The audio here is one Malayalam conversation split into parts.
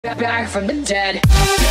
back from the dead.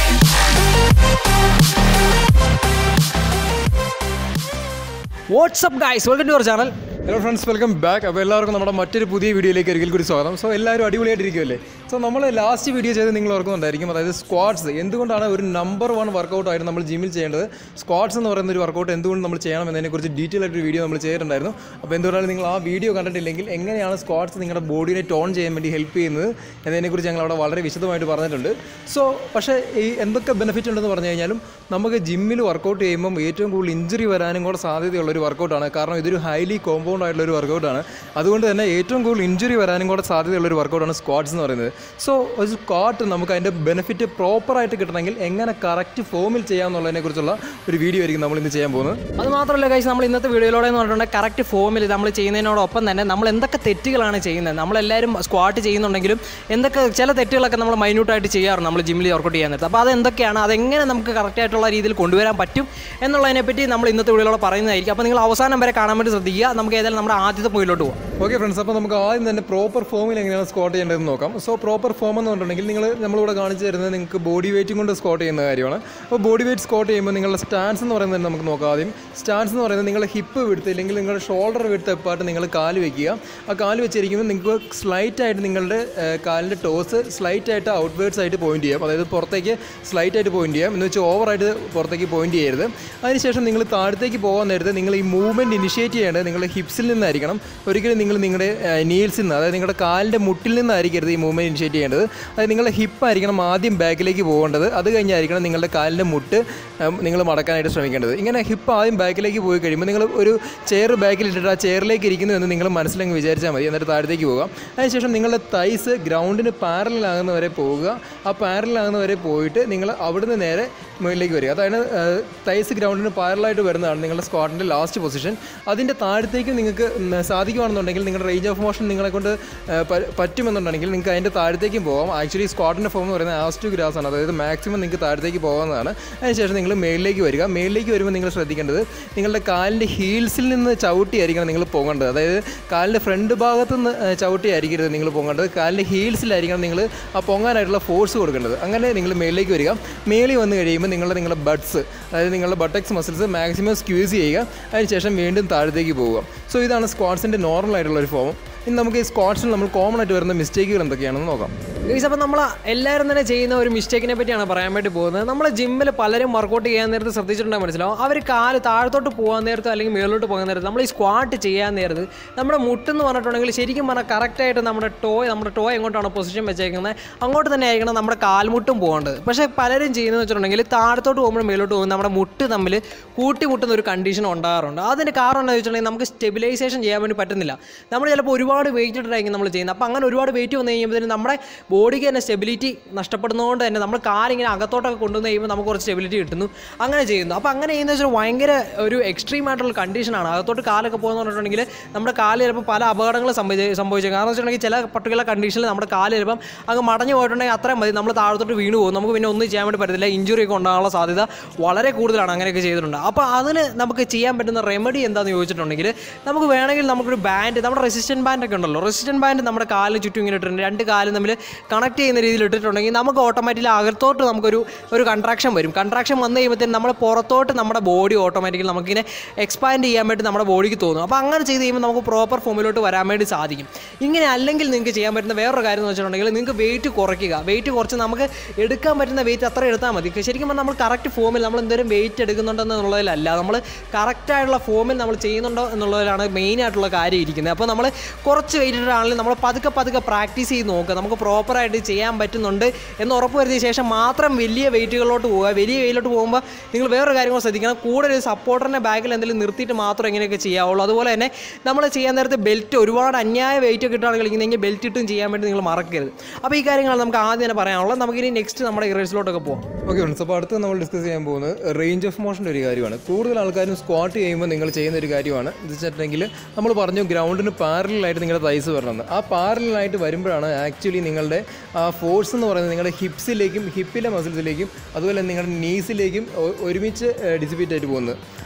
What's up guys welcome to our channel hello friends welcome back അപ്പോൾ എല്ലാവർക്കും നമ്മുടെ മറ്റൊരു പുതിയ വീഡിയോയിലേക്ക് ഒരിക്കൽ കൂടി സ്വാഗതം സോ എല്ലാവരും അടിപൊളിയായിട്ടിരിക്കുമല്ലേ സോ നമ്മൾ ലാസ്റ്റ് വീഡിയോ ചെയ്ത് നിങ്ങൾ ഓർക്കുന്നുണ്ടായിരിക്കും അതായത് സ്ക്വാഡ്സ് എന്തുകൊണ്ടാണ് ഒരു നമ്പർ വൺ വർക്കൗട്ട് ആയിട്ട് നമ്മൾ ജിമ്മിൽ ചെയ്യേണ്ടത് സ്ക്വാഡ്സ് എന്ന് പറയുന്ന ഒരു വർക്കൗട്ട് എന്തുകൊണ്ട് നമ്മൾ ചെയ്യണം എന്നതിനെക്കുറിച്ച് ഡീറ്റെയിൽ ആയിട്ട് ഒരു വീഡിയോ നമ്മൾ ചെയ്തിട്ടുണ്ടായിരുന്നു അപ്പോൾ എന്തുകൊണ്ടാണ് നിങ്ങൾ ആ വീഡിയോ കണ്ടിട്ടില്ലെങ്കിൽ എങ്ങനെയാണ് സ്ക്വാഡ്സ് നിങ്ങളുടെ ബോഡിയെ ടോൺ ചെയ്യാൻ വേണ്ടി ഹെൽപ്പ് ചെയ്യുന്നത് എന്നതിനെക്കുറിച്ച് ഞങ്ങൾ അവിടെ വളരെ വിശദമായിട്ട് പറഞ്ഞിട്ടുണ്ട് സോ പക്ഷേ ഈ എന്തൊക്കെ ബെനിഫിറ്റ് ഉണ്ടെന്ന് പറഞ്ഞു കഴിഞ്ഞാലും നമുക്ക് ജിമ്മിൽ വർക്കൗട്ട് ചെയ്യുമ്പം ഏറ്റവും കൂടുതൽ ഇഞ്ചുറി വരാനും കൂടെ സാധ്യതയുള്ള ഒരു വർക്കൗട്ടാണ് കാരണം ഇതൊരു ഹൈലി കോമ്പൗണ്ട് ആയിട്ടുള്ള ഒരു വർക്കൗട്ടാണ് അതുകൊണ്ട് തന്നെ ഏറ്റവും കൂടുതൽ ഇഞ്ചുറി വരാനും കൂടെ സാധ്യതയുള്ള ഒരു വർക്കൗട്ടാണ് സ്ക്വാഡ്സ് എന്ന് പറയുന്നത് സോ ഒരു സ്ക്വാട്ട് നമുക്ക് അതിൻ്റെ ബെനിഫിറ്റ് പ്രോപ്പറായിട്ട് കിട്ടണമെങ്കിൽ എങ്ങനെ കറക്റ്റ് ഫോമിൽ ചെയ്യാമെന്നുള്ളതിനെ കുറിച്ചുള്ള ഒരു വീഡിയോ ആയിരിക്കും നമ്മൾ ഇന്ന് ചെയ്യാൻ പോകുന്നത് അത് മാത്രമല്ല ഗൈസ് നമ്മൾ ഇന്നത്തെ വീഡിയോയിലൂടെ എന്ന് പറഞ്ഞിട്ടുണ്ടെങ്കിൽ കറക്റ്റ് ഫോമിൽ നമ്മൾ ചെയ്യുന്നതിനോടൊപ്പം തന്നെ നമ്മൾ എന്തൊക്കെ തെറ്റുകളാണ് ചെയ്യുന്നത് നമ്മളെല്ലാവരും സ്ക്വാട്ട് ചെയ്യുന്നുണ്ടെങ്കിലും എന്തൊക്കെ ചില തെറ്റുകളൊക്കെ നമ്മൾ മൈന്യൂട്ടായിട്ട് ചെയ്യാറുണ്ട് നമ്മൾ ജിമ്മിൽ വർക്കൗട്ട് ചെയ്യാൻ നേരത്ത് അപ്പോൾ അത് എന്തൊക്കെയാണ് അതെങ്ങനെ നമുക്ക് കറക്റ്റ് ആയിട്ടുള്ള രീതിയിൽ കൊണ്ടുവരാൻ പറ്റും എന്നുള്ളതിനെപ്പറ്റി നമ്മൾ ഇന്നത്തെ വീഡിയോയിലൂടെ പറയുന്നതായിരിക്കും അപ്പോൾ നിങ്ങൾ അവസാനം വരെ കാണാൻ വേണ്ടി ശ്രദ്ധിക്കുക നമുക്ക് ഏതായാലും നമ്മുടെ ആദ്യത്തെ പോയിലോട്ട് പോകാം ഓക്കെ ഫ്രണ്ട്സ് അപ്പോൾ നമുക്ക് ആദ്യം തന്നെ പ്രോപ്പർ ഫോമിൽ എങ്ങനെയാണ് സ്കോട്ട് ചെയ്യേണ്ടതെന്ന് നോക്കാം സോ പ്രോപ്പർ ഫോം എന്ന് പറഞ്ഞിട്ടുണ്ടെങ്കിൽ നിങ്ങൾ നമ്മളിവിടെ കാണിച്ചു തരുന്നത് നിങ്ങൾക്ക് ബോഡി വെയിറ്റും കൊണ്ട് സ്കോട്ട് ചെയ്യുന്ന കാര്യമാണ് അപ്പോൾ ബോഡി വെയിറ്റ് സ്കോട്ട് ചെയ്യുമ്പോൾ നിങ്ങളുടെ സ്റ്റാൻസ് എന്ന് പറയുന്നത് നമുക്ക് നോക്കാം ആദ്യം സ്റ്റാൻസ് എന്ന് പറയുന്നത് നിങ്ങളുടെ ഹിപ്പ് വിടുത്ത് അല്ലെങ്കിൽ നിങ്ങളുടെ ഷോൾഡർ വിടുത്ത് എപ്പായിട്ട് നിങ്ങൾ കാല് വെക്കുക ആ കാല് വെച്ചിരിക്കുമ്പോൾ നിങ്ങൾക്ക് സ്ലൈറ്റ് ആയിട്ട് നിങ്ങളുടെ കാലിൻ്റെ ടോസ് സ്ലൈറ്റ് ആയിട്ട് ഔട്ട്വേർഡ്സ് ആയിട്ട് പോയിന്റ് ചെയ്യാം അതായത് പുറത്തേക്ക് സ്ലൈറ്റ് ആയിട്ട് പോയിന്റ് ചെയ്യാം എന്ന് വെച്ചാൽ ഓവറായിട്ട് പുറത്തേക്ക് പോയിന്റ് ചെയ്യരുത് അതിനുശേഷം നിങ്ങൾ താഴത്തേക്ക് പോകാൻ നേരത്തെ നിങ്ങൾ ഈ മൂവ്മെൻറ്റ് ഇനിഷ്യേറ്റ് ചെയ്യേണ്ടത് നിങ്ങളുടെ ഹിപ്സിൽ നിന്നായിരിക്കണം ഒരിക്കലും നിങ്ങൾ നിങ്ങളുടെ നീൽസിൽ നിന്ന് അതായത് നിങ്ങളുടെ കാലിൻ്റെ മുട്ടിൽ നിന്നായിരിക്കരുത് ഈ മൂവ്മെൻറ്റ് ഇനിഷ്യേറ്റ് ചെയ്യേണ്ടത് അതായത് നിങ്ങളുടെ ഹിപ്പ് ആയിരിക്കണം ആദ്യം ബാക്കിലേക്ക് പോകേണ്ടത് അത് കഴിഞ്ഞായിരിക്കണം നിങ്ങളുടെ കാലിൻ്റെ മുട്ട് ഉം, നിങ്ങൾ മടക്കാനായിട്ട് ശ്രമിക്കേണ്ടത് ഇങ്ങനെ ഹിപ്പ് ആദ്യം ബാക്കിലേക്ക് പോയി കഴിയുമ്പോൾ നിങ്ങൾ ഒരു ചെയർ ബാക്കിൽ ഇട്ടിട്ട് ആ ചെയറിലേക്ക് ഇരിക്കുന്നു എന്ന് നിങ്ങൾ മനസ്സിലങ്ങ് വിചാരിച്ചാൽ മതി എന്നിട്ട് താഴത്തേക്ക് പോകാം അതിനുശേഷം നിങ്ങളുടെ തൈസ് ഗ്രൗണ്ടിന് പാരലാകുന്ന വരെ പോവുക ആ പാരലാകുന്ന വരെ പോയിട്ട് നിങ്ങൾ അവിടുന്ന് നേരെ മുകളിലേക്ക് വരിക അതായത് തൈസ് ഗ്രൗണ്ടിന് പാരലായിട്ട് വരുന്നതാണ് നിങ്ങളുടെ സ്ക്വാഡിൻ്റെ ലാസ്റ്റ് പൊസിഷൻ അതിൻ്റെ താഴത്തേക്ക് നിങ്ങൾക്ക് ഉം, സാധിക്കുകയാണെന്നുണ്ടെങ്കിൽ നിങ്ങളുടെ റേഞ്ച് ഓഫ് മോഷൻ നിങ്ങളെ കൊണ്ട് ആ, പ- പറ്റുമെന്നുണ്ടെങ്കിൽ നിങ്ങൾക്ക് അതിൻ്റെ താഴത്തേക്കും പോകാം ആക്ച്വലി സ്ക്വാഡിൻ്റെ ഫോം എന്ന് പറയുന്നത് ആസ് ടു ഗ്രാസ് ആണ് അതായത് മാക്സിമം നിങ്ങൾക്ക് താഴത്തേക്ക് പോകാവുന്നതാണ് അതിനുശേഷം നിങ്ങൾ മേളിലേക്ക് വരിക മേളിലേക്ക് വരുമ്പോൾ നിങ്ങൾ ശ്രദ്ധിക്കേണ്ടത് നിങ്ങളുടെ കാലിൻ്റെ ഹീൽസിൽ നിന്ന് ചവിട്ടിയായിരിക്കണം നിങ്ങൾ പോകേണ്ടത് അതായത് കാലിൻ്റെ ഫ്രണ്ട് ഭാഗത്ത് നിന്ന് ആ, ചവിട്ടിയായിരിക്കരുത് നിങ്ങൾ പോകേണ്ടത് കാലിൻ്റെ ഹീൽസിലായിരിക്കണം നിങ്ങൾ ആ പൊങ്ങാനായിട്ടുള്ള ഫോഴ്സ് കൊടുക്കേണ്ടത് അങ്ങനെ നിങ്ങൾ മേളിലേക്ക് വരിക മേളിൽ വന്ന് കഴിയുമ്പോൾ നിങ്ങളുടെ നിങ്ങളുടെ ബഡ്സ് അതായത് നിങ്ങളുടെ ബട്ടക്സ് മസിൽസ് മാക്സിമം സ്ക്യൂസ് ചെയ്യുക അതിനുശേഷം വീണ്ടും താഴത്തേക്ക് പോവുക സോ ഇതാണ് സ്ക്വാഡ്സിൻ്റെ നോർമൽ ആയിട്ടുള്ള ഒരു ഫോം ഇനി നമുക്ക് ഈ സ്ക്വാഡ്സിൽ നമ്മൾ കോമൺ ആയിട്ട് വരുന്ന മിസ്റ്റേക്കുകൾ എന്തൊക്കെയാണെന്ന് നോക്കാം ഗൈസ് അപ്പോൾ നമ്മൾ എല്ലാവരും തന്നെ ചെയ്യുന്ന ഒരു മിസ്റ്റേക്കിനെ പറ്റിയാണ് പറയാൻ വേണ്ടി പോകുന്നത് നമ്മൾ ജിമ്മിൽ പലരും വർക്കൗട്ട് ചെയ്യാൻ നേരത്ത് ശ്രദ്ധിച്ചിട്ടുണ്ടെങ്കിൽ മനസ്സിലാവും അവർ കാല് താഴത്തോട്ട് പോകാൻ നേരത്ത് അല്ലെങ്കിൽ മേളിലോട്ട് പോകാൻ നേരത്ത് നമ്മൾ ഈ സ്ക്വാട്ട് ചെയ്യാൻ നേരത്ത് നമ്മുടെ മുട്ടെന്ന് പറഞ്ഞിട്ടുണ്ടെങ്കിൽ ശരിക്കും പറഞ്ഞാൽ കറക്റ്റായിട്ട് നമ്മുടെ ടോ നമ്മുടെ ടോ എങ്ങോട്ടാണ് പൊസിഷൻ വെച്ചേക്കുന്നത് അങ്ങോട്ട് തന്നെ ആയിരിക്കണം നമ്മുടെ കാൽമുട്ടും പോകേണ്ടത് പക്ഷേ പലരും ചെയ്യുന്നത് വെച്ചിട്ടുണ്ടെങ്കിൽ താഴത്തോട്ട് പോകുമ്പോൾ മേലോട്ട് പോകുമ്പോൾ നമ്മുടെ മുട്ട് തമ്മിൽ കൂട്ടിമുട്ടുന്ന ഒരു കണ്ടീഷൻ ഉണ്ടാകാറുണ്ട് അതിൻ്റെ കാരണം എന്താണെന്ന് വെച്ചിട്ടുണ്ടെങ്കിൽ നമുക്ക് സ്റ്റെബിലൈസേഷൻ ചെയ്യാൻ വേണ്ടി പറ്റുന്നില്ല നമ്മൾ ചിലപ്പോൾ ഒരുപാട് വെയിറ്റ് ഇട്ടിട്ടായിരിക്കും നമ്മൾ ചെയ്യുന്നത് അപ്പോൾ അങ്ങനെ ഒരുപാട് വെയിറ്റ് വന്നു കഴിയുമ്പോഴത്തേനും നമ്മുടെ ബോഡിക്ക് തന്നെ സ്റ്റെബിലിറ്റി നഷ്ടപ്പെടുന്നതുകൊണ്ട് തന്നെ നമ്മൾ കാലിങ്ങനെ അകത്തോട്ടൊക്കെ കൊണ്ടുവന്ന് കഴിയുമ്പോൾ നമുക്ക് കുറച്ച് സ്റ്റെബിലിറ്റി കിട്ടുന്നു അങ്ങനെ ചെയ്യുന്നു അപ്പോൾ അങ്ങനെ ചെയ്യുന്ന വെച്ചാൽ ഭയങ്കര ഒരു എക്സ്ട്രീം ആയിട്ടുള്ള കണ്ടീഷനാണ് അകത്തോട്ട് കാലൊക്കെ പോകുന്ന പറഞ്ഞിട്ടുണ്ടെങ്കിൽ നമ്മുടെ കാല് ചിലപ്പോൾ പല അപകടങ്ങളും സംഭവിച്ച സംഭവിച്ചേക്കും കാരണം വെച്ചിട്ടുണ്ടെങ്കിൽ ചില പർട്ടിക്കുലർ കണ്ടീഷനിൽ നമ്മുടെ കാല് ചിലപ്പം അങ്ങ് മടഞ്ഞു പോയിട്ടുണ്ടെങ്കിൽ അത്രയും മതി നമ്മൾ താഴത്തോട്ട് വീണ് പോകും നമുക്ക് പിന്നെ ഒന്നും ചെയ്യാൻ വേണ്ടി പറ്റത്തില്ല ഇഞ്ചുറി ഒക്കെ ഉണ്ടാകാനുള്ള സാധ്യത വളരെ കൂടുതലാണ് അങ്ങനെയൊക്കെ ചെയ്തിട്ടുണ്ട് അപ്പോൾ അതിന് നമുക്ക് ചെയ്യാൻ പറ്റുന്ന റെമഡി എന്താണെന്ന് ചോദിച്ചിട്ടുണ്ടെങ്കിൽ നമുക്ക് വേണമെങ്കിൽ നമുക്കൊരു ബാൻഡ് നമ്മുടെ റെസിസ്റ്റൻറ്റ് ബാൻഡ് ഒക്കെ ഉണ്ടല്ലോ റെസിസ്റ്റൻറ്റ് ബാൻഡ് നമ്മുടെ കാലിന് ചുറ്റും ഇങ്ങനെ ഇട്ടിട്ടുണ്ട് രണ്ട് കാലും തമ്മിൽ കണക്ട് ചെയ്യുന്ന രീതിയിൽ ഇട്ടിട്ടുണ്ടെങ്കിൽ നമുക്ക് ഓട്ടോമാറ്റിക്കലി അകത്തോട്ട് നമുക്കൊരു ഒരു കൺട്രാക്ഷൻ വരും കൺട്രാക്ഷൻ വന്നു കഴിയുമ്പോഴത്തേനും നമ്മൾ പുറത്തോട്ട് നമ്മുടെ ബോഡി ഓട്ടോമാറ്റിക്കലി നമുക്കിങ്ങനെ എക്സ്പാൻഡ് ചെയ്യാൻ വേണ്ടി നമ്മുടെ ബോഡിക്ക് തോന്നും അപ്പോൾ അങ്ങനെ ചെയ്ത് കഴിയുമ്പോൾ നമുക്ക് പ്രോപ്പർ ഫോമിലോട്ട് വരാൻ വേണ്ടി സാധിക്കും ഇങ്ങനെ അല്ലെങ്കിൽ നിങ്ങൾക്ക് ചെയ്യാൻ പറ്റുന്ന വേറൊരു കാര്യം എന്ന് വെച്ചിട്ടുണ്ടെങ്കിൽ നിങ്ങൾക്ക് വെയിറ്റ് കുറയ്ക്കുക വെയിറ്റ് കുറച്ച് നമുക്ക് എടുക്കാൻ പറ്റുന്ന വെയിറ്റ് അത്ര എടുത്താൽ മതി ശരിക്കും പറഞ്ഞാൽ നമ്മൾ കറക്റ്റ് ഫോമിൽ നമ്മൾ എന്തോരം വെയിറ്റ് എടുക്കുന്നുണ്ടെന്നുള്ളതിലല്ല നമ്മൾ കറക്റ്റായിട്ടുള്ള ഫോമിൽ നമ്മൾ ചെയ്യുന്നുണ്ടോ എന്നുള്ളതിലാണ് മെയിൻ ആയിട്ടുള്ള കാര്യം ഇരിക്കുന്നത് അപ്പോൾ നമ്മൾ കുറച്ച് വെയിറ്റ് ഇട്ടിട്ടാണെങ്കിലും നമ്മൾ പതുക്കെ പതുക്കെ പ്രാക്ടീസ് ചെയ്ത് നോക്കുക നമുക്ക് പ്രോപ്പറായിട്ട് ചെയ്യാൻ പറ്റുന്നുണ്ട് എന്ന് ഉറപ്പ് വരുത്തിയ ശേഷം മാത്രം വലിയ വെയിറ്റുകളിലോട്ട് പോവുക വലിയ വെയിലോട്ട് പോകുമ്പോൾ നിങ്ങൾ വേറൊരു കാര്യം കൂടെ ശ്രദ്ധിക്കണം കൂടെ ഒരു സപ്പോർട്ടറിൻ്റെ ബാഗിൽ എന്തെങ്കിലും നിർത്തിയിട്ട് മാത്രം ഇങ്ങനെയൊക്കെ ചെയ്യാവുള്ളൂ അതുപോലെ തന്നെ നമ്മൾ ചെയ്യാൻ നേരത്തെ ബെൽറ്റ് ഒരുപാട് അന്യായ വെയിറ്റ് ഒക്കെ ഇട്ടാണ് കളിക്കുന്നതെങ്കിൽ ബെൽറ്റ് ഇട്ടും ചെയ്യാൻ വേണ്ടി നിങ്ങൾ മറക്കരുത് അപ്പോൾ ഈ കാര്യങ്ങളാണ് നമുക്ക് ആദ്യം തന്നെ പറയാനുള്ളത് നമുക്കിനി നെക്സ്റ്റ് നമ്മുടെ ഇറേഴ്സിലോട്ടൊക്കെ പോകാം ഓക്കെ ഫ്രണ്ട്സ് അപ്പോൾ അടുത്ത് നമ്മൾ ഡിസ്കസ് ചെയ്യാൻ പോകുന്നത് റേഞ്ച് ഓഫ് മോഷൻ്റെ ഒരു കാര്യമാണ് കൂടുതൽ ആൾക്കാരും സ്ക്വാട്ട് ചെയ്യുമ്പോൾ നിങ്ങൾ ചെയ്യുന്ന ഒരു കാര്യമാണ് എന്ന് വെച്ചിട്ടുണ്ടെങ്കിൽ നമ്മൾ പറഞ്ഞു ഗ്രൗണ്ടിന് പാരലായിട്ട് നിങ്ങളുടെ തൈസ് വരണമെന്ന് ആ പാരലായിട്ട് വരുമ്പോഴാണ് ആക്ച്വലി നിങ്ങളുടെ ആ ഫോഴ്സ് എന്ന് പറയുന്നത് നിങ്ങളുടെ ഹിപ്സിലേക്കും ഹിപ്പിലെ മസിൽസിലേക്കും അതുപോലെ നിങ്ങളുടെ നീസിലേക്കും ഒരുമിച്ച് ഡിസിപ്പേറ്റ് ആയിട്ട് പോകുന്നത്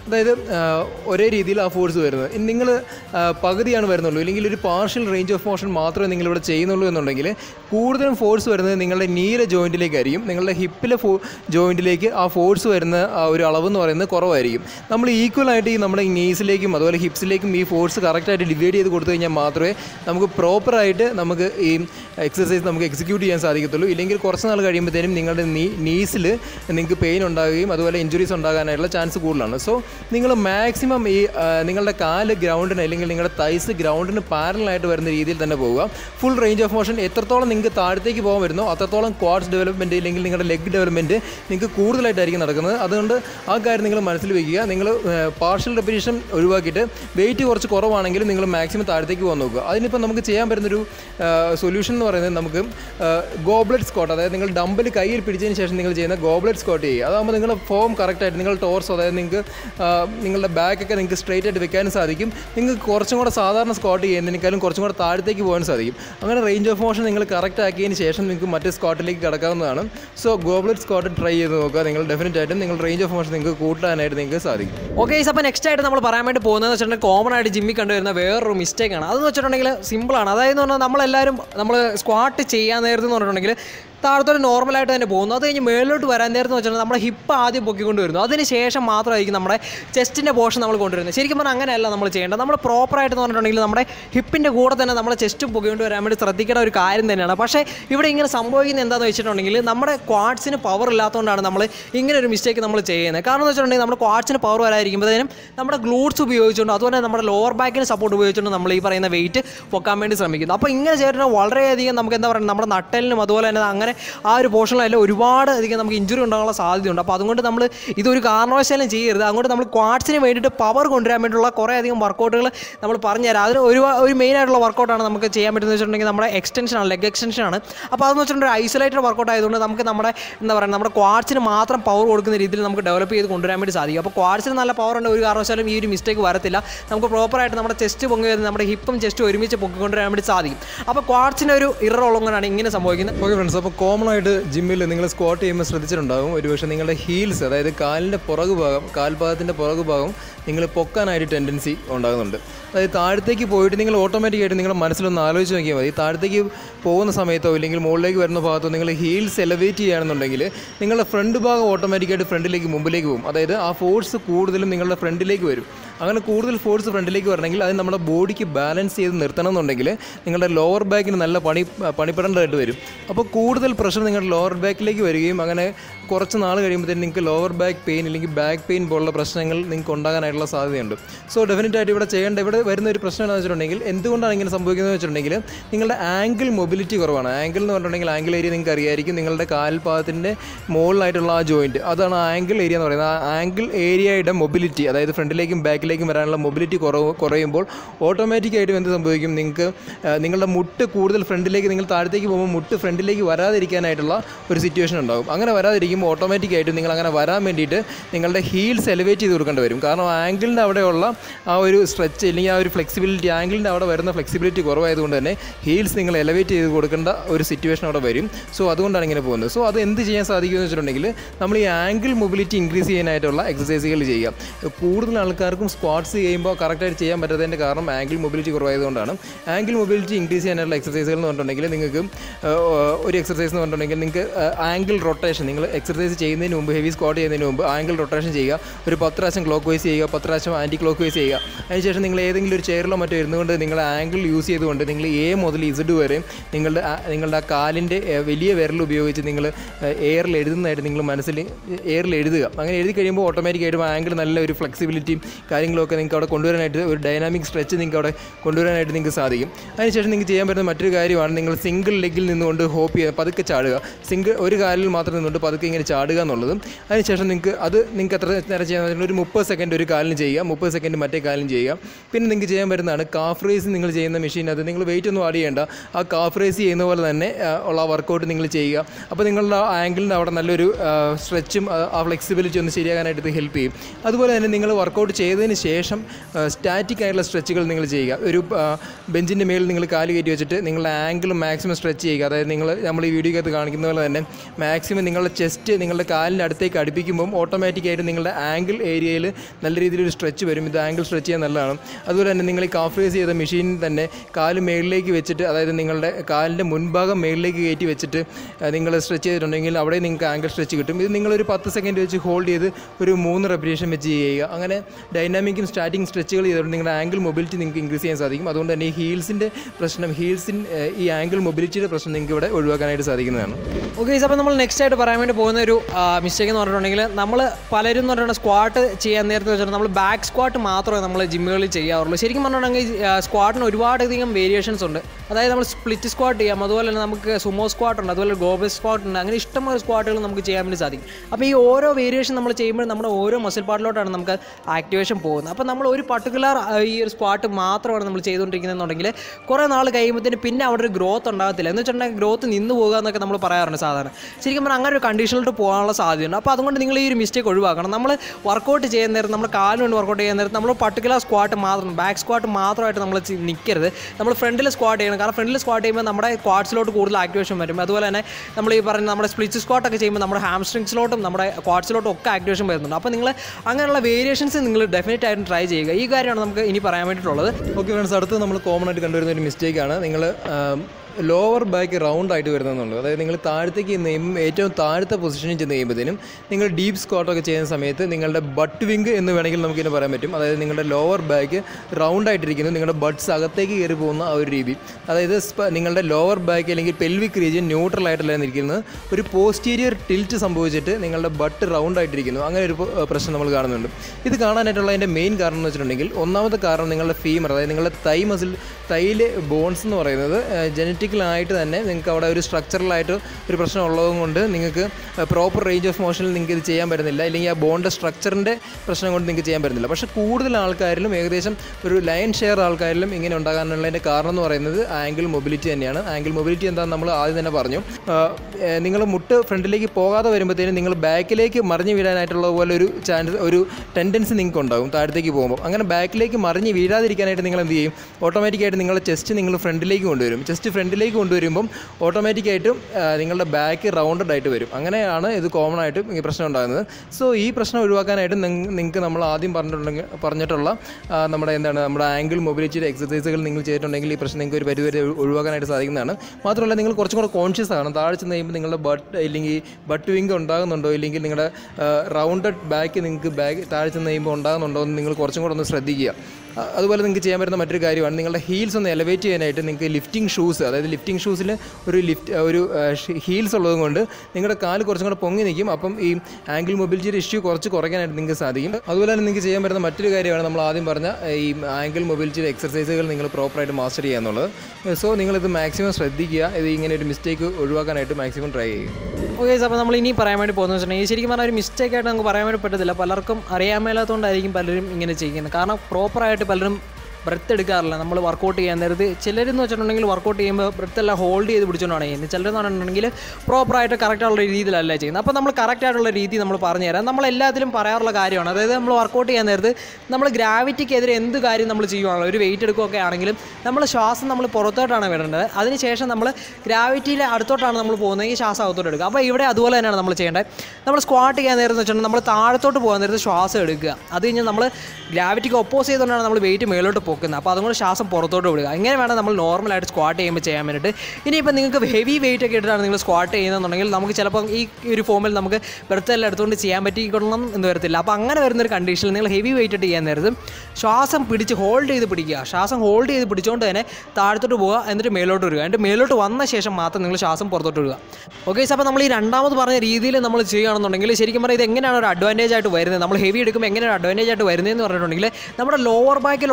അതായത് ആ, ഒരേ രീതിയിൽ ആ ഫോഴ്സ് വരുന്നത് ഇനി നിങ്ങൾ പകുതിയാണ് വരുന്നുള്ളൂ ഇല്ലെങ്കിൽ ഒരു പാർഷ്യൽ റേഞ്ച് ഓഫ് മോഷൻ മാത്രമേ നിങ്ങളിവിടെ ചെയ്യുന്നുള്ളൂ എന്നുണ്ടെങ്കിൽ കൂടുതലും ഫോഴ്സ് വരുന്നത് നിങ്ങളുടെ നീല ജോയിൻറ്റിലേക്കായിരിക്കും നിങ്ങളുടെ ഹിപ്പിലെ ഫോ ജോയിൻറ്റിലേക്ക് ആ ഫോഴ്സ് വരുന്ന ആ ഒരു അളവ് എന്ന് പറയുന്നത് കുറവായിരിക്കും നമ്മൾ ഈക്വൽ ആയിട്ട് ഈ നമ്മുടെ നീസിലേക്കും അതുപോലെ ഹിപ്സിലേക്കും ഈ ഫോഴ്സ് കറക്റ്റായിട്ട് ഡിവൈഡ് ചെയ്ത് കൊടുത്തു കഴിഞ്ഞാൽ മാത്രമേ നമുക്ക് പ്രോപ്പറായിട്ട് നമുക്ക് ഈ എക്സസൈസ് നമുക്ക് എക്സിക്യൂട്ട് ചെയ്യാൻ സാധിക്കത്തുള്ളൂ ഇല്ലെങ്കിൽ കുറച്ച് നാൾ കഴിയുമ്പോഴത്തേനും നിങ്ങളുടെ നീ നീസിൽ നിങ്ങൾക്ക് പെയിൻ ഉണ്ടാകുകയും അതുപോലെ ഇഞ്ചുറീസ് ഉണ്ടാകാനായിട്ടുള്ള ചാൻസ് കൂടുതലാണ് സോ നിങ്ങൾ മാക്സിമം ഈ ആ, നിങ്ങളുടെ കാല് ഗ്രൗണ്ടിന് അല്ലെങ്കിൽ നിങ്ങളുടെ തൈസ് ഗ്രൗണ്ടിന് പാരലായിട്ട് വരുന്ന രീതിയിൽ തന്നെ പോവുക ഫുൾ റേഞ്ച് ഓഫ് മോഷൻ എത്രത്തോളം നിങ്ങൾക്ക് താഴത്തേക്ക് പോകാൻ വരുന്നോ അത്രത്തോളം ക്വാഡ്സ് ഡെവലപ്മെൻറ്റ് ഇല്ലെങ്കിൽ നിങ്ങളുടെ ലെഗ് ഡെവലപ്മെൻറ്റ് നിങ്ങൾക്ക് കൂടുതലായിട്ടായിരിക്കും നടക്കുന്നത് അതുകൊണ്ട് ആ കാര്യം നിങ്ങൾ മനസ്സിൽ വയ്ക്കുക നിങ്ങൾ പാർഷ്യൽ റെപ്പിറ്റേഷൻ ഒഴിവാക്കിയിട്ട് വെയിറ്റ് കുറച്ച് കുറവാണെങ്കിലും നിങ്ങൾ മാക്സിമം താഴത്തേക്ക് പോകാൻ നോക്കുക അതിനിപ്പോൾ നമുക്ക് ചെയ്യാൻ പറ്റുന്നൊരു സൊല്യൂഷൻ എന്ന് പറയുന്നത് നമുക്ക് ഗോബ്ലറ്റ് സ്കോട്ട് അതായത് നിങ്ങൾ ഡമ്പൽ കയ്യിൽ പിടിച്ചതിന് ശേഷം നിങ്ങൾ ചെയ്യുന്ന ഗോബ്ലറ്റ് സ്കോട്ട് ചെയ്യുക അതാകുമ്പോൾ നിങ്ങളുടെ ഫോം കറക്റ്റായിട്ട് നിങ്ങൾ ടോർസ് അതായത് നിങ്ങൾക്ക് ആ, നിങ്ങളുടെ ബാക്കൊക്കെ നിങ്ങൾക്ക് സ്ട്രൈറ്റ് ആയിട്ട് വെക്കാനും സാധിക്കും നിങ്ങൾക്ക് കുറച്ചും കൂടെ സാധാരണ സ്കോട്ട് ചെയ്യുന്നതിനേക്കാളും കുറച്ചും കൂടെ താഴത്തേക്ക് പോകാൻ സാധിക്കും അങ്ങനെ റേഞ്ച് ഓഫ് മോഷൻ നിങ്ങൾ കറക്റ്റ് ആക്കിയതിന് ശേഷം നിങ്ങൾക്ക് മറ്റേ സ്കോട്ടിലേക്ക് കിടക്കാവുന്നതാണ് സോ ഗോബ്ലറ്റ് സ്കോട്ട് ട്രൈ ചെയ്ത് നോക്കുക നിങ്ങൾ ഡെഫിനറ്റ് ആയിട്ടും നിങ്ങൾ റേഞ്ച് ഓഫ് മോഷൻ നിങ്ങൾക്ക് കൂട്ടാനായിട്ട് നിങ്ങൾക്ക് സാധിക്കും ഓക്കെ അപ്പോൾ നെക്സ്റ്റ് ആയിട്ട് നമ്മൾ പറയാൻ വേണ്ടി പോകുന്നത് വെച്ചിട്ടുണ്ടെങ്കിൽ കോമൺ ആയിട്ട് ജിമ്മിൽ കണ്ടുവരുന്ന വേറൊരു മിസ്റ്റേക്ക് ആണ് അതെന്ന് വെച്ചിട്ടുണ്ടെങ്കിൽ സിമ്പിളാണ് അതായത് പറഞ്ഞാൽ നമ്മളെല്ലാവരും നമ്മൾ സ്ക്വാട്ട് ചെയ്യാൻ നേരത്തെ എന്ന് പറഞ്ഞിട്ടുണ്ടെങ്കിൽ താഴത്തോട്ട് നോർമലായിട്ട് തന്നെ പോകുന്നു അത് കഴിഞ്ഞ് മേളിലോട്ട് വരാൻ നേരത്തെ വെച്ചിട്ടുണ്ടെങ്കിൽ നമ്മുടെ ഹിപ്പ് ആദ്യം പൊക്കിക്കൊണ്ട് വരുന്നു അതിന് ശേഷം മാത്രമായിരിക്കും നമ്മുടെ ചെസ്റ്റിൻ്റെ പോർഷൻ നമ്മൾ കൊണ്ടുവരുന്നത് ശരിക്കും പറഞ്ഞാൽ അങ്ങനെയല്ല നമ്മൾ ചെയ്യേണ്ടത് നമ്മൾ പ്രോപ്പറായിട്ട് എന്ന് പറഞ്ഞിട്ടുണ്ടെങ്കിൽ നമ്മുടെ ഹിപ്പിൻ്റെ കൂടെ തന്നെ നമ്മുടെ ചെസ്റ്റ് പൊക്കിക്കൊണ്ട് വരാൻ വേണ്ടി ശ്രദ്ധിക്കേണ്ട ഒരു കാര്യം തന്നെയാണ് പക്ഷേ ഇവിടെ ഇങ്ങനെ സംഭവിക്കുന്നത് എന്താണെന്ന് വെച്ചിട്ടുണ്ടെങ്കിൽ നമ്മുടെ ക്വാഡ്സിന് പവർ ഇല്ലാത്തതുകൊണ്ടാണ് നമ്മൾ ഇങ്ങനെ ഒരു മിസ്റ്റേക്ക് നമ്മൾ ചെയ്യുന്നത് കാരണം എന്ന് വെച്ചിട്ടുണ്ടെങ്കിൽ നമ്മുടെ ക്വാഡ്സിന് പവർ വരാതിരിക്കുമ്പോഴത്തേനും നമ്മുടെ ഗ്ലൂട്ട്സ് ഉപയോഗിച്ചുകൊണ്ട് അതുപോലെ തന്നെ നമ്മുടെ ലോവർ ബാക്കിന് സപ്പോർട്ട് ഉപയോഗിച്ചുകൊണ്ട് നമ്മൾ ഈ പറയുന്ന വെയിറ്റ് പൊക്കാൻ വേണ്ടി ശ്രമിക്കുന്നു അപ്പോൾ ഇങ്ങനെ ചെയ്തിട്ടുണ്ടെങ്കിൽ വളരെയധികം നമുക്ക് എന്താ പറയുക നമ്മുടെ നട്ടലിനും അതുപോലെ തന്നെ അങ്ങനെ ആ ഒരു പോർഷനിലെല്ലാം ഒരുപാട് അധികം നമുക്ക് ഇഞ്ചുറി ഉണ്ടാകാനുള്ള സാധ്യതയുണ്ട് അപ്പോൾ അതുകൊണ്ട് നമ്മൾ ഇതൊരു കാരണവശാലും ചെയ്യരുത് അതുകൊണ്ട് നമ്മൾ ക്വാഡ്സിന് വേണ്ടിയിട്ട് പവർ കൊണ്ടുവരാൻ വേണ്ടിയിട്ടുള്ള കുറേ അധികം വർക്കൗട്ടുകൾ നമ്മൾ പറഞ്ഞുതരാം അതിന് ഒരു ഒരു മെയിൻ ആയിട്ടുള്ള വർക്കൗട്ടാണ് നമുക്ക് ചെയ്യാൻ പറ്റുന്നത് വെച്ചിട്ടുണ്ടെങ്കിൽ നമ്മുടെ എക്സ്റ്റൻഷനാണ് ലെഗ് എക്സ്റ്റൻഷനാണ് അപ്പോൾ അതെന്ന് വെച്ചിട്ടുണ്ടെങ്കിൽ ഒരു ഐസൊലേറ്റഡ് വർക്കൗട്ട് ആയതുകൊണ്ട് നമുക്ക് നമ്മുടെ എന്താ പറയുക നമ്മുടെ ക്വാഡ്സിന് മാത്രം പവർ കൊടുക്കുന്ന രീതിയിൽ നമുക്ക് ഡെവലപ്പ് ചെയ്ത് കൊണ്ടുവരാൻ വേണ്ടി സാധിക്കും അപ്പോൾ ക്വാഡ്സിന് നല്ല പവർ ഉണ്ട് ഒരു കാരണവശാലും ഈ ഒരു മിസ്റ്റേക്ക് വരത്തില്ല നമുക്ക് പ്രോപ്പറായിട്ട് നമ്മുടെ ചെസ്റ്റ് പൊങ്ങി വരുന്നത് നമ്മുടെ ഹിപ്പും ചെസ്റ്റും ഒരുമിച്ച് പൊക്കിക്കൊണ്ടുവരാൻ വേണ്ടി സാധിക്കും അപ്പോൾ ക്വാഡ്സിന് ഒരു ഇറർ ഉള്ളതുകൊണ്ടാണ് ഇങ്ങനെ സംഭവിക്കുന്നത് ഓക്കെ ഫ്രണ്ട്സ് അപ്പോൾ കോമൺ ആയിട്ട് ജിമ്മിൽ നിങ്ങൾ സ്ക്വാട്ട് ചെയ്യുമ്പോൾ ശ്രദ്ധിച്ചിട്ടുണ്ടാകും ഒരുപക്ഷെ നിങ്ങളുടെ ഹീൽസ് അതായത് കാലിൻ്റെ പുറകു ഭാഗം കാൽഭാഗത്തിൻ്റെ പുറകു ഭാഗം നിങ്ങൾ പൊക്കാനായിട്ട് ടെൻഡൻസി ഉണ്ടാകുന്നുണ്ട് അതായത് താഴത്തേക്ക് പോയിട്ട് നിങ്ങൾ ഓട്ടോമാറ്റിക്കായിട്ട് നിങ്ങളുടെ മനസ്സിലൊന്ന് ആലോചിച്ച് നോക്കിയാൽ മതി താഴത്തേക്ക് പോകുന്ന സമയത്തോ ഇല്ലെങ്കിൽ മുകളിലേക്ക് വരുന്ന ഭാഗത്തോ നിങ്ങൾ ഹീൽസ് എലവേറ്റ് ചെയ്യുകയാണെന്നുണ്ടെങ്കിൽ നിങ്ങളുടെ ഫ്രണ്ട് ഭാഗം ഓട്ടോമാറ്റിക്കായിട്ട് ഫ്രണ്ടിലേക്ക് മുമ്പിലേക്ക് പോകും അതായത് ആ ഫോഴ്സ് കൂടുതലും നിങ്ങളുടെ ഫ്രണ്ടിലേക്ക് വരും അങ്ങനെ കൂടുതൽ ഫോഴ്സ് ഫ്രണ്ടിലേക്ക് വരണമെങ്കിൽ അത് നമ്മുടെ ബോഡിക്ക് ബാലൻസ് ചെയ്ത് നിർത്തണം എന്നുണ്ടെങ്കിൽ നിങ്ങളുടെ ലോവർ ബാക്കിന് നല്ല പണി പണിപ്പെടേണ്ടതായിട്ട് വരും അപ്പോൾ കൂടുതൽ പ്രഷർ നിങ്ങളുടെ ലോവർ ബാക്കിലേക്ക് വരികയും അങ്ങനെ കുറച്ച് നാൾ കഴിയുമ്പോഴത്തേക്കും നിങ്ങൾക്ക് ലോവർ ബാക്ക് പെയിൻ അല്ലെങ്കിൽ ബാക്ക് പെയിൻ പോലുള്ള പ്രശ്നങ്ങൾ നിങ്ങൾക്ക് ഉണ്ടാകാനായിട്ടുള്ള സാധ്യതയുണ്ട് സോ ഡെഫിനറ്റ് ആയിട്ട് ഇവിടെ ചെയ്യേണ്ട ഇവിടെ വരുന്ന ഒരു പ്രശ്നം എന്താണെന്ന് വെച്ചിട്ടുണ്ടെങ്കിൽ എന്തുകൊണ്ടാണ് ഇങ്ങനെ സംഭവിക്കുന്നത് വെച്ചിട്ടുണ്ടെങ്കിൽ നിങ്ങളുടെ ആംഗിൾ മൊബിലിറ്റി കുറവാണ് ആംഗിൾ എന്ന് പറഞ്ഞിട്ടുണ്ടെങ്കിൽ ആംഗിൾ ഏരിയ നിങ്ങൾക്ക് അറിയായിരിക്കും നിങ്ങളുടെ കാൽപാദത്തിൻ്റെ മുകളിലായിട്ടുള്ള ആ ജോയിൻറ്റ് അതാണ് ആംഗിൾ ഏരിയ എന്ന് പറയുന്നത് ആ ആംഗിൾ ഏരിയയുടെ മൊബിലിറ്റി അതായത് ഫ്രണ്ടിലേക്കും ബാക്കിലേക്കും വരാനുള്ള മൊബിലിറ്റി കുറവ് കുറയുമ്പോൾ ഓട്ടോമാറ്റിക്കായിട്ടും എന്ത് സംഭവിക്കും നിങ്ങൾക്ക് ആ, നിങ്ങളുടെ മുട്ട് കൂടുതൽ ഫ്രണ്ടിലേക്ക് നിങ്ങൾ താഴത്തേക്ക് പോകുമ്പോൾ മുട്ട് ഫ്രണ്ടിലേക്ക് വരാതിരിക്കാനായിട്ടുള്ള ഒരു സിറ്റുവേഷൻ ഉണ്ടാകും അങ്ങനെ വരാതിരിക്കുമ്പോൾ ഓട്ടോമാറ്റിക്കായിട്ടും നിങ്ങൾ അങ്ങനെ വരാൻ വേണ്ടിയിട്ട് നിങ്ങളുടെ ഹീൽസ് എലിവേറ്റ് ചെയ്ത് കൊടുക്കേണ്ടി വരും കാരണം ആംഗിളിൻ്റെ അവിടെയുള്ള ആ ഒരു സ്ട്രെച്ച് അല്ലെങ്കിൽ ആ ഒരു ഫ്ലെക്സിബിലിറ്റി ആംഗിളിൻ്റെ അവിടെ വരുന്ന ഫ്ലെക്സിബിലിറ്റി കുറവായതുകൊണ്ട് തന്നെ ഹീൽസ് നിങ്ങൾ എലവേറ്റ് ചെയ്ത് കൊടുക്കേണ്ട ഒരു സിറ്റുവേഷൻ അവിടെ വരും സോ അതുകൊണ്ടാണ് ഇങ്ങനെ പോകുന്നത് സോ അത് എന്ത് ചെയ്യാൻ സാധിക്കുമെന്ന് വെച്ചിട്ടുണ്ടെങ്കിൽ നമ്മൾ ഈ ആംഗിൾ മൊബിലിറ്റി ഇൻക്രീസ് ചെയ്യാനായിട്ടുള്ള എക്സസൈസുകൾ ചെയ്യുക കൂടുതൽ ആൾക്കാർക്കും സ്ക്വാട്സ് ചെയ്യുമ്പോൾ കറക്റ്റായിട്ട് ചെയ്യാൻ പറ്റാത്തതിൻ്റെ കാരണം ആംഗിൾ മൊബിലിറ്റി കുറവായതുകൊണ്ടാണ് ആംഗിൾ മൊബിലിറ്റി ഇൻക്രീസ് ചെയ്യാനായിട്ടുള്ള എക്സസൈസുകൾ എന്ന് പറഞ്ഞിട്ടുണ്ടെങ്കിൽ നിങ്ങൾക്ക് ആ, ഒരു എക്സസൈസ് എന്ന് പറഞ്ഞിട്ടുണ്ടെങ്കിൽ നിങ്ങൾക്ക് ആംഗിൾ റൊട്ടേഷൻ നിങ്ങൾ എക്സസൈസ് ചെയ്യുന്നതിന് മുമ്പ് ഹെവി സ്ക്വാട്ട് ചെയ്യുന്നതിന് മുമ്പ് ആംഗിൾ റൊട്ടേഷൻ ചെയ്യുക ഒരു പത്ത് പ്രാവശ്യം ക്ലോക്ക് വൈസ് ചെയ്യുക പത്ത് പ്രാവശ്യം ആൻറ്റി ക്ലോക്ക് വൈസ് ചെയ്യുക അതിനുശേഷം നിങ്ങൾ ഏതെങ്കിലും ഒരു ചെയറിലോ മറ്റോ ഇരുന്നുകൊണ്ട് നിങ്ങൾ ആംഗിൾ യൂസ് ചെയ്തുകൊണ്ട് നിങ്ങൾ എ മുതൽ ഇസഡ് വരെ നിങ്ങളുടെ ആ- നിങ്ങളുടെ ആ കാലിൻ്റെ ഏ, വലിയ വിരൽ ഉപയോഗിച്ച് നിങ്ങൾ എയറിൽ എഴുതുന്നതായിട്ട് നിങ്ങൾ മനസ്സിൽ എയറിൽ എഴുതുക അങ്ങനെ എഴുതി കഴിയുമ്പോൾ ഓട്ടോമാറ്റിക്കായിട്ടും ആംഗിൾ നല്ല ഒരു ഫ്ലെക്സിബിലിറ്റിയും കാര്യങ്ങളൊക്കെ നിങ്ങൾക്ക് അവിടെ കൊണ്ടുവരാനായിട്ട് ഒരു ഡൈനാമിക് സ്ട്രെച്ച് നിങ്ങൾക്ക് അവിടെ കൊണ്ടുവരാനായിട്ട് നിങ്ങൾക്ക് സാധിക്കും അതിനുശേഷം നിങ്ങൾക്ക് ചെയ്യാൻ പറ്റുന്ന മറ്റൊരു കാര്യമാണ് നിങ്ങൾ സിംഗിൾ ലെഗിൽ നിന്നുകൊണ്ട് ഹോപ്പ് ചെയ്യുക പതുക്കെ ചാടുക സിംഗിൾ ഒരു കാലിൽ മാത്രം നിന്നുകൊണ്ട് പതുക്കെ ഇങ്ങനെ ചാടുക എന്നുള്ളതും അതിനുശേഷം നിങ്ങൾക്ക് അത് നിങ്ങൾക്ക് എത്ര നേരം ചെയ്യാൻ പറ്റുന്ന ഒരു മുപ്പത് സെക്കൻഡ് ഒരു കാലിന് ചെയ്യുക മുപ്പത് സെക്കൻഡ് മറ്റേ കാലിന് ചെയ്യുക പിന്നെ നിങ്ങൾക്ക് ചെയ്യാൻ പറ്റുന്നതാണ് കാഫ് റേസ് നിങ്ങൾ ചെയ്യുന്ന മെഷീൻ അത് നിങ്ങൾ വെയിറ്റ് ഒന്നും ആഡ് ചെയ്യേണ്ട ആ കാഫ് റേസ് ചെയ്യുന്ന പോലെ തന്നെ ആ, ഉള്ള വർക്കൗട്ട് നിങ്ങൾ ചെയ്യുക അപ്പോൾ നിങ്ങളുടെ ആ ആംഗിളിൻ്റെ അവിടെ നല്ലൊരു സ്ട്രെച്ചും ആ ഫ്ലെക്സിബിലിറ്റി ഒന്ന് ശരിയാകാനായിട്ട് ഇത് ഹെൽപ്പ് ചെയ്യും അതുപോലെ തന്നെ നിങ്ങൾ വർക്കൗട്ട് ചെയ്തതിന് അതിന് ശേഷം സ്റ്റാറ്റിക് ആയിട്ടുള്ള സ്ട്രെച്ചുകൾ നിങ്ങൾ ചെയ്യുക ഒരു ബെഞ്ചിൻ്റെ മേളിൽ നിങ്ങൾ കാല് കയറ്റി വെച്ചിട്ട് നിങ്ങളുടെ ആംഗിൾ മാക്സിമം സ്ട്രെച്ച് ചെയ്യുക അതായത് നിങ്ങൾ നമ്മൾ ഈ വീഡിയോക്കകത്ത് കാണിക്കുന്ന പോലെ തന്നെ മാക്സിമം നിങ്ങളുടെ ചെസ്റ്റ് നിങ്ങളുടെ കാലിൻ്റെ അടുത്തേക്ക് അടുപ്പിക്കുമ്പം ഓട്ടോമാറ്റിക്കായിട്ട് നിങ്ങളുടെ ആംഗിൾ ഏരിയയിൽ നല്ല രീതിയിൽ ഒരു സ്ട്രെച്ച് വരും ഇത് ആംഗിൾ സ്ട്രെച്ച് ചെയ്യാൻ നല്ലതാണ് അതുപോലെ തന്നെ നിങ്ങൾ ഈ കാഫ് റേസ് ചെയ്ത മെഷീനിൽ തന്നെ കാല് മേളിലേക്ക് വെച്ചിട്ട് അതായത് നിങ്ങളുടെ കാലിൻ്റെ മുൻഭാഗം മേളിലേക്ക് കയറ്റി വെച്ചിട്ട് നിങ്ങൾ സ്ട്രെച്ച് ചെയ്തിട്ടുണ്ടെങ്കിൽ അവിടെ നിങ്ങൾക്ക് ആംഗിൾ സ്ട്രെച്ച് കിട്ടും ഇത് നിങ്ങളൊരു പത്ത് സെക്കൻഡ് വെച്ച് ഹോൾഡ് ചെയ്ത് ഒരു മൂന്ന് റെപ്പറ്റേഷൻ വെച്ച് ചെയ്യുക അങ്ങനെ ഡൈനാമിക്കും സ്റ്റാറ്റിക്കും സ്ട്രെച്ചുകൾ ചെയ്തിട്ട് നിങ്ങളുടെ ആംഗിൾ മൊബിലിറ്റി നിങ്ങൾക്ക് ഇൻക്രീസ് ചെയ്യാൻ സാധിക്കും അതുകൊണ്ട് തന്നെ ഈ ഹീൽസിൻ്റെ പ്രശ്നം ഹീൽസിൻ ഈ ആംഗിൾ മൊബിലിറ്റിയുടെ പ്രശ്നം നിങ്ങൾക്ക് ഇവിടെ ഒഴിവാക്കാനായിട്ട് സാധിക്കുന്നതാണ് ഓക്കെ അപ്പോൾ നമ്മൾ നെക്സ്റ്റ് ആയിട്ട് പറയാൻ വേണ്ടി പോകുന്ന ഒരു മിസ്റ്റേക്ക് എന്ന് പറഞ്ഞിട്ടുണ്ടെങ്കിൽ നമ്മൾ പലരും എന്ന് പറഞ്ഞിട്ടുണ്ടെങ്കിൽ സ്ക്വാട്ട് ചെയ്യാൻ നേരത്തെ വെച്ചിട്ട് നമ്മൾ ബാക്ക് സ്ക്വാട്ട് മാത്രമേ നമ്മൾ ജിമ്മുകളിൽ ചെയ്യാറുള്ളൂ ശരിക്കും പറഞ്ഞിട്ടുണ്ടെങ്കിൽ സ്ക്വാട്ടിന് ഒരുപാടധികം വേരിയേഷൻസ് ഉണ്ട് അതായത് നമ്മൾ സ്പ്ലിറ്റ് സ്ക്വാട്ട് ചെയ്യാം അതുപോലെ തന്നെ നമുക്ക് സുമോ സ്ക്വാട്ട് ഉണ്ട് അതുപോലെ ഗോബൽ സ്ക്വാട്ട് ഉണ്ട് അങ്ങനെ ഇഷ്ടംപോലെ സ്ക്വാട്ടുകൾ നമുക്ക് ചെയ്യാൻ വേണ്ടി സാധിക്കും അപ്പോൾ ഈ ഓരോ വേരിയേഷൻ നമ്മൾ ചെയ്യുമ്പോൾ നമ്മുടെ ഓരോ മസിൽ പാർട്ടിലോട്ടാണ് നമുക്ക് ആക്ടിവേഷൻ പോകുന്നത് അപ്പോൾ നമ്മൾ ഒരു പർട്ടിക്കുലർ ഈ ഒരു സ്ക്വാട്ട് മാത്രമാണ് നമ്മൾ ചെയ്തുകൊണ്ടിരിക്കുന്നതെന്നുണ്ടെങ്കിൽ കുറേ നാൾ കഴിയുമ്പോഴത്തേന് പിന്നെ അവിടെ ഒരു ഗ്രോത്ത് ഉണ്ടാകത്തില്ല എന്ന് വെച്ചിട്ടുണ്ടെങ്കിൽ ഗ്രോത്ത് നിന്ന് പോകുക എന്നൊക്കെ നമ്മൾ പറയാറുണ്ട് സാധാരണ ശരിക്കും പറഞ്ഞാൽ അങ്ങനെ ഒരു കണ്ടീഷനിലോട്ട് പോകാനുള്ള സാധ്യതയുണ്ട് അപ്പോൾ അതുകൊണ്ട് നിങ്ങൾ ഈ ഒരു മിസ്റ്റേക്ക് ഒഴിവാക്കണം നമ്മൾ വർക്കൗട്ട് ചെയ്യുന്ന നേരം നമ്മൾ കാലുകൊണ്ട് വർക്കൗട്ട് ചെയ്യുന്ന നേരത്ത് നമ്മൾ പർട്ടിക്കുലർ സ്ക്വാട്ട് മാത്രം ബാക്ക് സ്ക്വാട്ട് മാത്രമായിട്ട് നമ്മൾ ചി- നിൽക്കരുത് നമ്മൾ ഫ്രണ്ടിൽ സ്ക്വാട്ട് ചെയ്യണം കാരണം ഫ്രണ്ടിൽ സ്ക്വാട്ട് ചെയ്യുമ്പോൾ നമ്മുടെ ക്വാഡ്സിലോട്ട് കൂടുതൽ ആക്ടിവേഷൻ വരും അതുപോലെ തന്നെ നമ്മൾ ഈ പറഞ്ഞ നമ്മുടെ സ്പ്ലിറ്റ് സ്ക്വാട്ട് ഒക്കെ ചെയ്യുമ്പോൾ നമ്മുടെ ഹാംസ്ട്രിങ്സിലോട്ടും നമ്മുടെ ക്വാഡ്സിലോട്ടും ഒക്കെ ആക്ടിവേഷൻ വരുന്നുണ്ട് അപ്പോൾ നിങ്ങൾ അങ്ങനെയുള്ള വേരിയേഷൻസ് നിങ്ങൾ ഡെഫിനറ്റ് ആയിട്ടും ട്രൈ ചെയ്യുക ഈ കാര്യമാണ് നമുക്ക് ഇനി പറയാൻ വേണ്ടിയിട്ടുള്ളത് ഓക്കെ ഫ്രണ്ട്സ് അടുത്ത് നമ്മൾ കോമൺ ആയിട്ട് കണ്ടുവരുന്ന ഒരു മിസ്റ്റേക്കാണ് നിങ്ങൾ ലോവർ ബാക്ക് റൗണ്ട് ആയിട്ട് വരുന്നതെന്നുള്ളത് അതായത് നിങ്ങൾ താഴത്തേക്ക് ചെന്ന് കഴിയുമ്പോൾ ഏറ്റവും താഴത്തെ പൊസിഷനിൽ ചെന്ന് കഴിയുമ്പോഴത്തേനും നിങ്ങൾ ഡീപ്പ് സ്ക്വാട്ടൊക്കെ ചെയ്യുന്ന സമയത്ത് നിങ്ങളുടെ ബട്ട് വിങ് എന്ന് വേണമെങ്കിൽ നമുക്കിതിനെ പറയാൻ പറ്റും അതായത് നിങ്ങളുടെ ലോവർ ബാക്ക് റൗണ്ട് ആയിട്ടിരിക്കുന്നു നിങ്ങളുടെ ബട്ട്സ് അകത്തേക്ക് കയറി പോകുന്ന ആ ഒരു രീതി അതായത് സ്പ- നിങ്ങളുടെ ലോവർ ബാക്ക് അല്ലെങ്കിൽ പെൽവിക് റീജിയൻ ന്യൂട്രൽ ആയിട്ടല്ല ഇരിക്കുന്നത് ഒരു പോസ്റ്റീരിയർ ടിൽറ്റ് സംഭവിച്ചിട്ട് നിങ്ങളുടെ ബട്ട് റൗണ്ട് ആയിട്ടിരിക്കുന്നു അങ്ങനെ ഒരു പ- പ്രശ്നം നമ്മൾ കാണുന്നുണ്ട് ഇത് കാണാനായിട്ടുള്ള അതിൻ്റെ മെയിൻ കാരണം എന്ന് വെച്ചിട്ടുണ്ടെങ്കിൽ ഒന്നാമത്തെ കാരണം നിങ്ങളുടെ ഫീമർ അതായത് നിങ്ങളുടെ തൈ മസിൽ തൈയിലെ ബോൺസ് എന്ന് പറയുന്നത് ജനറ്റിക്കലായിട്ട് തന്നെ നിങ്ങൾക്ക് അവിടെ ഒരു സ്ട്രക്ചറലായിട്ട് ഒരു പ്രശ്നം ഉള്ളതും കൊണ്ട് നിങ്ങൾക്ക് പ്രോപ്പർ റേഞ്ച് ഓഫ് മോഷനിൽ നിങ്ങൾക്ക് ഇത് ചെയ്യാൻ പറ്റുന്നില്ല അല്ലെങ്കിൽ ആ ബോണിൻ്റെ സ്ട്രക്ചറിൻ്റെ പ്രശ്നം കൊണ്ട് നിങ്ങൾക്ക് ചെയ്യാൻ പറ്റുന്നില്ല പക്ഷേ കൂടുതൽ ആൾക്കാരിലും ഏകദേശം ഒരു ലൈൻ ഷെയർ ആൾക്കാരിലും ഇങ്ങനെ ഉണ്ടാകാനുള്ളതിൻ്റെ കാരണം എന്ന് പറയുന്നത് ആംഗിൾ മൊബിലിറ്റി തന്നെയാണ് ആംഗിൾ മൊബിലിറ്റി എന്താണെന്ന് നമ്മൾ ആദ്യം തന്നെ പറഞ്ഞു നിങ്ങൾ മുട്ട് ഫ്രണ്ടിലേക്ക് പോകാതെ വരുമ്പോഴത്തേനും നിങ്ങൾ ബാക്കിലേക്ക് മറിഞ്ഞ് വീഴാനായിട്ടുള്ള പോലെ ഒരു ചാൻസ് ഒരു ടെൻഡൻസി നിങ്ങൾക്ക് ഉണ്ടാകും താഴത്തേക്ക് പോകുമ്പോൾ അങ്ങനെ ബാക്കിലേക്ക് മറിഞ്ഞ് വീഴാതിരിക്കാനായിട്ട് നിങ്ങൾ എന്ത് ചെയ്യും ഓട്ടോമാറ്റിക്കായിട്ട് നിങ്ങളുടെ ചെസ്റ്റ് നിങ്ങൾ ഫ്രണ്ടിലേക്ക് കൊണ്ടുവരും ചെസ്റ്റ് ഫ്രണ്ടിലേക്ക് കൊണ്ടുവരുമ്പം ഓട്ടോമാറ്റിക്കായിട്ടും നിങ്ങളുടെ ബാക്ക് റൗണ്ടഡ് ആയിട്ട് വരും അങ്ങനെയാണ് ഇത് കോമൺ ആയിട്ടും ഈ പ്രശ്നം ഉണ്ടാകുന്നത് സോ ഈ പ്രശ്നം ഒഴിവാക്കാനായിട്ട് നിങ്ങൾക്ക് നമ്മൾ ആദ്യം പറഞ്ഞിട്ടുണ്ടെങ്കിൽ പറഞ്ഞിട്ടുള്ള ആ, നമ്മുടെ എന്താണ് നമ്മുടെ ആംഗിൾ മൊബിലിറ്റിയുടെ എക്സസൈസുകൾ നിങ്ങൾ ചെയ്തിട്ടുണ്ടെങ്കിൽ ഈ പ്രശ്നം നിങ്ങൾക്ക് ഒരു പരിധി വരെ ഒഴിവാക്കാനായിട്ട് സാധിക്കുന്നതാണ് മാത്രമല്ല നിങ്ങൾ കുറച്ചും കൂടെ കോൺഷ്യസ് ആണ് താഴെ ചെന്ന് കഴിയുമ്പോൾ നിങ്ങളുടെ ബട്ട് ഇല്ലെങ്കിൽ ബട്ട് വിങ് ഉണ്ടാകുന്നുണ്ടോ ഇല്ലെങ്കിൽ നിങ്ങളുടെ റൗണ്ടഡ് ബാക്ക് നിങ്ങൾക്ക് ബാക്ക് താഴെ ചെന്ന് കഴിയുമ്പോൾ ഉണ്ടാകുന്നുണ്ടോ എന്ന് നിങ്ങൾ കുറച്ചും കൂടെ ഒന്ന് ശ്രദ്ധിക്കുക അ- അതുപോലെ നിങ്ങൾക്ക് ചെയ്യാൻ പറ്റുന്ന മറ്റൊരു കാര്യമാണ് നിങ്ങളുടെ ഹീൽസ് ഒന്ന് എലവേറ്റ് ചെയ്യാനായിട്ട് നിങ്ങൾക്ക് ലിഫ്റ്റിംഗ് ഷൂസ് അതായത് ലിഫ്റ്റിംഗ് ഷൂസിൽ ഒരു ലിഫ്റ്റ് ഒരു ഹീൽസ് ഉള്ളത് കൊണ്ട് നിങ്ങളുടെ കാല് കുറച്ചും കൂടെ പൊങ്ങി നിൽക്കും അപ്പം ഈ ആംഗിൾ മൊബിലിറ്റിയുടെ ഇഷ്യൂ കുറച്ച് കുറയ്ക്കാനായിട്ട് നിങ്ങൾക്ക് സാധിക്കും അതുപോലെ തന്നെ നിങ്ങൾക്ക് ചെയ്യാൻ പറ്റുന്ന മറ്റൊരു കാര്യമാണ് നമ്മൾ ആദ്യം പറഞ്ഞ ഈ ആംഗിൾ മൊബിലിറ്റിയുടെ എക്സസൈസുകൾ നിങ്ങൾ പ്രോപ്പറായിട്ട് മാസ്റ്റർ ചെയ്യുക എന്നുള്ളത് സോ നിങ്ങളിത് മാക്സിമം ശ്രദ്ധിക്കുക ഇത് ഇങ്ങനെ ഒരു മിസ്റ്റേക്ക് ഒഴിവാക്കാനായിട്ട് മാക്സിമം ട്രൈ ചെയ്യുക ഓക്കെ അപ്പോൾ നമ്മൾ ഇനി പറയാൻ വേണ്ടി പോകുന്നത് വെച്ചിട്ടുണ്ടെങ്കിൽ ശരിക്കും പറഞ്ഞാൽ ഒരു മിസ്റ്റേക്ക് ആയിട്ട് നമുക്ക് പറയാൻ വേണ്ടി പറ്റത്തില്ല പലർക്കും അറിയാൻ മേലാത്തതുകൊണ്ടായിരിക്കും പലരും ഇങ്ങനെ ചെയ്യുന്നത് കാരണം പ്രോപ്പറായിട്ട് പലരും ബ്രത്ത് എടുക്കാറില്ല നമ്മൾ വർക്കൗട്ട് ചെയ്യാൻ നേരത്ത് ചിലരെന്ന് വെച്ചിട്ടുണ്ടെങ്കിൽ വർക്കൗട്ട് ചെയ്യുമ്പോൾ ബ്രത്ത് എല്ലാം ഹോൾഡ് ചെയ്ത് പിടിച്ചുകൊണ്ടാണ് ചെയ്യുന്നത് ചിലരെന്ന് പറഞ്ഞിട്ടുണ്ടെങ്കിൽ പ്രോപ്പറായിട്ട് കറക്റ്റ് ആയിട്ടുള്ള രീതിയിലല്ല ചെയ്യുന്നത് അപ്പോൾ നമ്മൾ കറക്റ്റ് ആയിട്ടുള്ള രീതി നമ്മൾ പറഞ്ഞു തരാം നമ്മൾ എല്ലാത്തിലും പറയാറുള്ള കാര്യമാണ് അതായത് നമ്മൾ വർക്കൗട്ട് ചെയ്യാൻ നേരത്ത് നമ്മൾ ഗ്രാവിറ്റിക്കെതിരെ എന്ത് കാര്യം നമ്മൾ ചെയ്യുവാണല്ലോ ഒരു വെയിറ്റ് എടുക്കുകയൊക്കെ ആണെങ്കിലും നമ്മൾ ശ്വാസം നമ്മൾ പുറത്തോട്ടാണ് വിടേണ്ടത് അതിനുശേഷം നമ്മൾ ഗ്രാവിറ്റിയിലെ അടുത്തോട്ടാണ് നമ്മൾ പോകുന്നതെങ്കിൽ ശ്വാസം അകത്തോട്ട് എടുക്കുക അപ്പോൾ ഇവിടെ അതുപോലെ തന്നെയാണ് നമ്മൾ ചെയ്യേണ്ടത് നമ്മൾ സ്ക്വാട്ട് ചെയ്യാൻ നേരത്തെ വെച്ചിട്ടുണ്ടെങ്കിൽ നമ്മൾ താഴത്തോട്ട് പോകാൻ നേരത്ത് ശ്വാസം എടുക്കുക അത് കഴിഞ്ഞ് നമ്മൾ ഗ്രാവിറ്റിക്ക് ഒപ്പോസ് ചെയ്തുകൊണ്ടാണ് നമ്മൾ വെയിറ്റ് മേലോട്ട് പൊക്കുന്നത് അപ്പോൾ അതുകൊണ്ട് ശ്വാസം പുറത്തോട്ട് വിടുക ഇങ്ങനെ വേണം നമ്മൾ നോർമലായിട്ട് സ്ക്വാട്ട് ചെയ്യുമ്പോൾ ചെയ്യാൻ വേണ്ടിയിട്ട് ഇനിയിപ്പോൾ നിങ്ങൾക്ക് ഹെവി വെയിറ്റ് ഒക്കെ ഇട്ടിട്ടാണ് നിങ്ങൾ സ്ക്വാട്ട് ചെയ്യുന്നതെന്നുണ്ടെങ്കിൽ നമുക്ക് ചിലപ്പോൾ ഈ ഒരു ഫോമിൽ നമുക്ക് ബ്രത്ത് എല്ലാം എടുത്തുകൊണ്ട് ചെയ്യാൻ പറ്റിക്കൊള്ളണം എന്ന് വരത്തില്ല അപ്പോൾ അങ്ങനെ വരുന്നൊരു കണ്ടീഷനിൽ നിങ്ങൾ ഹെവി വെയിറ്റ് ഇട്ട് ചെയ്യാൻ നേരത്ത് ശ്വാസം പിടിച്ച് ഹോൾഡ് ചെയ്ത് പിടിക്കുക ശ്വാസം ഹോൾഡ് ചെയ്ത് പിടിച്ചുകൊണ്ട് തന്നെ താഴത്തോട്ട് പോവുക എന്നിട്ട് മേലോട്ട് വരിക എന്നിട്ട് മേലോട്ട് വന്ന ശേഷം മാത്രം നിങ്ങൾ ശ്വാസം പുറത്തോട്ട് വിടുക ഓക്കെ അപ്പോൾ നമ്മൾ ഈ രണ്ടാമത് പറഞ്ഞ രീതിയിൽ നമ്മൾ ചെയ്യുകയാണെന്നുണ്ടെങ്കിൽ ശരിക്കും പറഞ്ഞാൽ ഇത് എങ്ങനെയാണ് ഒരു അഡ്വാൻറ്റേജ് ആയിട്ട് വരുന്നത് നമ്മൾ ഹെവി എടുക്കുമ്പോൾ എങ്ങനെയാണ് അഡ്വാൻറ്റേജ് ആയിട്ട് വരുന്നതെന്ന് പറഞ്ഞിട്ടുണ്ടെങ്കിൽ നമ്മുടെ ലോവർ ബാക്കിലുള്ള നമുക്ക്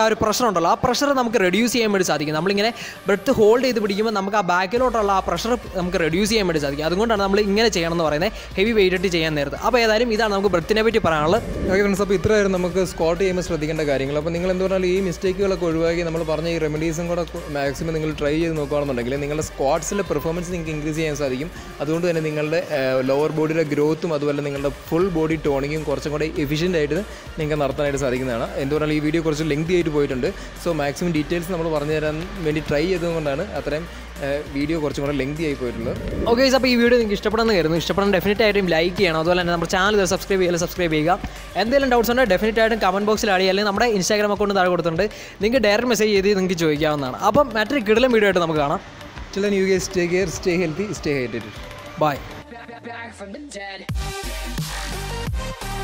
ആ ഒരു പ്രഷർ ഉണ്ടല്ലോ ആ പ്രഷർ നമുക്ക് റെഡ്യൂസ് ചെയ്യാൻ വേണ്ടി സാധിക്കും നമ്മളിങ്ങനെ ബ്രെത്ത് ഹോൾഡ് ചെയ്ത് പിടിക്കുമ്പോൾ നമുക്ക് ആ ബാക്കിലോട്ടുള്ള ആ പ്രഷർ നമുക്ക് റെഡ്യൂസ് ചെയ്യാൻ വേണ്ടി സാധിക്കും അതുകൊണ്ടാണ് നമ്മൾ ഇങ്ങനെ ചെയ്യണം എന്ന് പറയുന്നത് ഹെവി വെയിറ്റ് ഇട്ട് ചെയ്യാൻ നേരത്ത് അപ്പോൾ ഏതായാലും ഇതാണ് നമുക്ക് ബ്രെത്തിനെ പറ്റി പറയാനുള്ളത് ഓക്കെ ഫ്രണ്ട്സ് അപ്പോൾ ഇത്രയായിരുന്നു നമുക്ക് സ്കോട്ട് ചെയ്യുമ്പോൾ ശ്രദ്ധിക്കേണ്ട കാര്യങ്ങൾ അപ്പോൾ നിങ്ങൾ എന്ത് പറഞ്ഞാൽ ഈ മിസ്റ്റേക്കുകളൊക്കെ ഒഴിവാക്കി നമ്മൾ പറഞ്ഞ ഈ റെമഡീസും കൂടെ മാക്സിമം നിങ്ങൾ ട്രൈ ചെയ്ത് നോക്കുകയാണെന്നുണ്ടെങ്കിൽ നിങ്ങളുടെ സ്ക്വാട്സിലെ പെർഫോമൻസ് നിങ്ങൾക്ക് ഇൻക്രീസ് ചെയ്യാൻ സാധിക്കും അതുകൊണ്ട് തന്നെ നിങ്ങളുടെ ലോവർ ബോഡിയുടെ ഗ്രോത്തും അതുപോലെ നിങ്ങളുടെ ഫുൾ ബോഡി ടോണിങ്ങും കുറച്ചും കൂടെ എഫിഷ്യൻ്റ് ആയിട്ട് നിങ്ങൾക്ക് നടത്താനായിട്ട് സാധിക്കുന്നതാണ് എന്ത് പറഞ്ഞാൽ ഈ വീഡിയോ കുറച്ച് ലെങ്തി ആയിട്ട് പോയിട്ടുണ്ട് സോ മാക്സിമം ഡീറ്റെയിൽസ് നമ്മൾ പറഞ്ഞു തരാൻ വേണ്ടി ട്രൈ ചെയ്തതുകൊണ്ടാണ് അത്രയും വീഡിയോ കുറച്ചും കൂടെ ലെങ്തി ആയി പോയിട്ടുള്ളത് ഓക്കെ അപ്പോൾ ഈ വീഡിയോ നിങ്ങൾക്ക് ഇഷ്ടപ്പെടുന്ന കരുതുന്നു ഇഷ്ടപ്പെടാൻ ഡെഫിനറ്റ് ആയിട്ടും ലൈക്ക് ചെയ്യണം അതുപോലെ തന്നെ നമ്മുടെ ചാനൽ സബ്സ്ക്രൈബ് ചെയ്യുക സബ്സ്ക്രൈബ് ചെയ്യുക എന്തെങ്കിലും ഡൗട്ട്സ് ഉണ്ടെങ്കിൽ ഡെഫിനറ്റ് ആയിട്ടും കമൻറ്റ് ബോക്സിൽ ആഡ് അല്ലെങ്കിൽ നമ്മുടെ ഇൻസ്റ്റാഗ്രാം അക്കൗണ്ട് താഴെ കൊടുത്തിട്ടുണ്ട് നിങ്ങൾക്ക് ഡയറക്റ്റ് മെസ്സേജ് ചെയ്ത് നിങ്ങൾക്ക് ചോദിക്കാവുന്നതാണ് അപ്പം മറ്റൊരു കിടലം വീഡിയോ ആയിട്ട് നമുക്ക് കാണാം ചില you guys stay care stay healthy stay hydrated bye back from the dead.